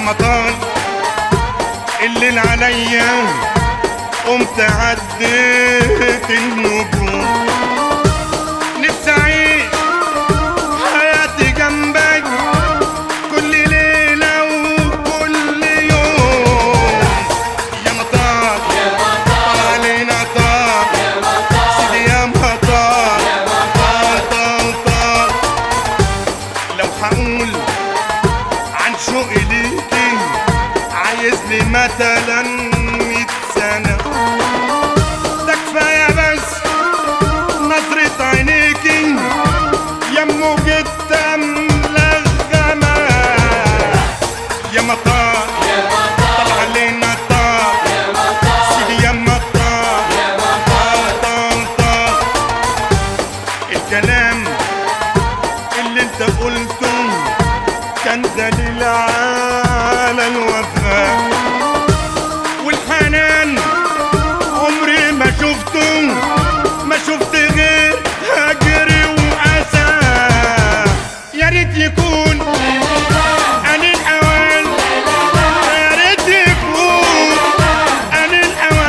مطار الليل عليا قمت عديت النجوم نفسي اعيش حياتي جنبك كل ليلة وكل يوم يا مطار طال علينا طار سيدي يا مطار طار طار طار لو هقول عن شوقي ليكي عايز لي مثلا مية سنة ده كفاية بس نظرة عينيكي يا موجة ملغمة يا مطار طلع علينا طار سيدي يا مطار طار طار طار الكلام اللي انت قلته كان دليل على الوفاء والحنان عمري ما شفته ما شفت غير هجر وأسى يا ريت يكون أنا الأوان يا ريت يكون أنا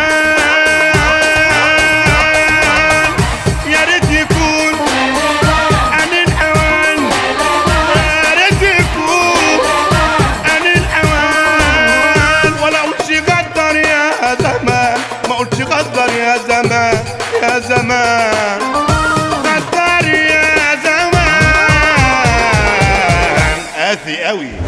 الأوان يا ريت يكون أنا الأوان يا ريت يكون أنا الأوان ولا أقولش غدر يا زمان ما أقولش غدر يا زمان يا زمان غدر يا زمان قاسي قوي